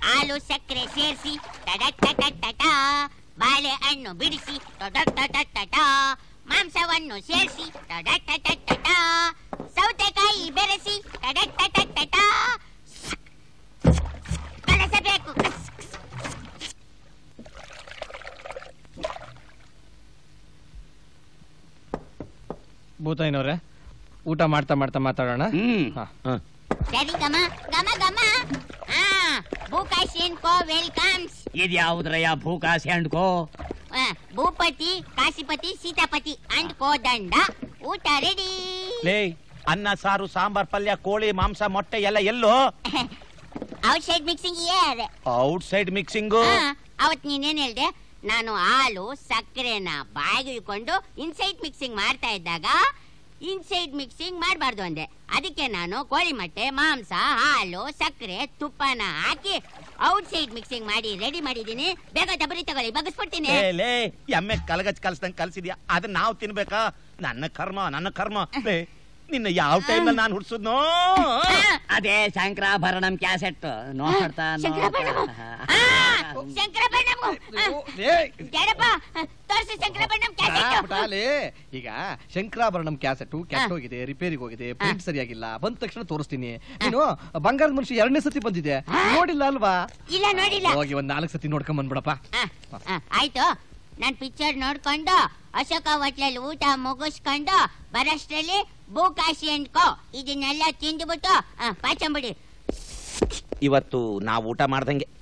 ಹಾಲು ಸಕ್ಕರೆ ಸೇರಿಸಿ ಟಟ ಬಾಳೆಹಣ್ಣು ಬಿಡಿಸಿ ಟಟ ಮಾಂಸವನ್ನು ಸೇರಿಸಿ ಟಟ ಸೌತೆಕಾಯಿ ಬೆರೆಸಿ ಟಟ ಕಲಸಬೇಕು ಭೂತಾಯಿನವ್ರೆ ಊಟ ಮಾಡ್ತಾ ಮಾಡ್ತಾ ಮಾತಾಡೋಣ ಹ್ಮ್ ಹಾ. ಸರಿ ಗಮ ಗಮ ಗಮ ಹಾ ಭೂಕಾಶಿಯನ್ ಕೋ ವೆಲ್ಕಮ್ಸ್ ಇದ್ಯಾವುದ್ರಯ್ಯ ಭೂಕಾಸಿ ಅಂಡ್ಕೋ ಆ, ಭೂಪತಿ ಕಾಶಿಪತಿ ಸೀತಾಪತಿ ಅಂಡ್ ಕೋದಂಡ ಊಟ ರೆಡಿ ಲೇ ಅನ್ನ ಸಾರು ಸಾಂಬಾರ್ ಪಲ್ಯ ಕೋಳಿ ಮಾಂಸ ಮೊಟ್ಟೆ ಎಲ್ಲ ಎಲ್ಲೋ ಔಟ್ ಸೈಡ್ ಮಿಕ್ಸಿಂಗ್ ಇಯರ್ ಔಟ್ ಸೈಡ್ ಮಿಕ್ಸಿಂಗು ಅವತ್ ನೀನೇನ್ ಹೇಳ್ದೆ ನಾನು ಹಾಲು ಸಕ್ಕರೆನ ಬಾಯಿಗೆ ಇಳ್ಕೊಂಡು ಇನ್ಸೈಡ್ ಮಿಕ್ಸಿಂಗ್ ಮಾಡ್ತಾ ಇದ್ದಾಗ ಇನ್ಸೈಡ್ ಮಿಕ್ಸಿಂಗ್ ಮಾಡಬಾರ್ದು ಅಂದೆ ಅದಕ್ಕೆ ನಾನು ಕೋಳಿ ಮೊಟ್ಟೆ ಮಾಂಸ ಹಾಲು ಸಕ್ಕರೆ ತುಪ್ಪನ ಹಾಕಿ ಔಟ್ ಸೈಡ್ ಮಿಕ್ಸಿಂಗ್ ಮಾಡಿ ರೆಡಿ ಮಾಡಿದೀನಿ ಬೇಗ ಡಬರಿ ತಗೊಳ್ಳಿ ಬಗ್ಗಿಸ್ಬಿಡ್ತೀನಿ ಲೇ ಲೇ ಎಮ್ಮೆ ಕಲಗಚ್ ಕಲ್ಸ್ದಂಗ್ ಕಲ್ಸಿದ್ಯಾ ಅದನ್ನ ನಾವು ತಿನ್ಬೇಕಾ ನನ್ನ ಕರ್ಮ ನನ್ನ ಕರ್ಮ ಲೇ ನಿನ್ನ ಯಾವ ಟೈಮಲ್ಲಿ ನಾನು ಹುಡ್ಸುದ್ನೋ ಅದೇ ಶಂಕರಾಭರಣಂ ಕ್ಯಾಸೆಟ್ ನೋಡ್ತಾ ಶಂಕರಭರಣಂ. ಆ, ಶಂಕರಭರಣಂ. ಆ, ಜಡಪ್ಪ ತೋರಿಸಿ ಶಂಕರಭರಣಂ ಕ್ಯಾಸೆಟ್ ಈಗ ಶಂಕರಾಭರಣಂ ಕ್ಯಾಸೆಟ್ ಕೆಟ್ಟೋಗಿದೆ ರಿಪೇರಿಗೆ ಹೋಗಿದೆ ಪ್ರಿಂಟ್ ಸರಿಯಾಗಿಲ್ಲ ಬಂದ ತಕ್ಷಣ ತೋರಿಸ್ತೀನಿ ನೀನು ಬಂಗಾರದ ಮನುಷ್ಯ ಎರಡನೇ ಸತಿ ಬಂದಿದೆ ನೋಡಿಲ್ಲ ಅಲ್ವಾ ಇಲ್ಲ ನೋಡಿಲ್ಲ ಹೋಗಿ ಒಂದ್ ನಾಲ್ಕು ಸತಿ ನೋಡ್ಕೊಂಡ್ ಬಂದ್ಬಿಡಪ್ಪ ಆ, ಆ, ಆಯ್ತು ನಾನ್ ಪಿಕ್ಚರ್ ನೋಡ್ಕೊಂಡು ಅಶೋಕ ಹೋಟ್ಲಲ್ಲಿ ಊಟ ಮುಗಿಸ್ಕೊಂಡು ಬರಷ್ಟ್ರಲ್ಲಿ ಬೂಕಾಶಿ ಅಂಡ್ಕೋ ಇದನ್ನೆಲ್ಲ ತಿಂದ್ಬಿಟ್ಟು ಆ, ಪಾಚಂಬಿಡಿ ಇವತ್ತು ನಾವು ಊಟ ಮಾಡ್ದಂಗೆ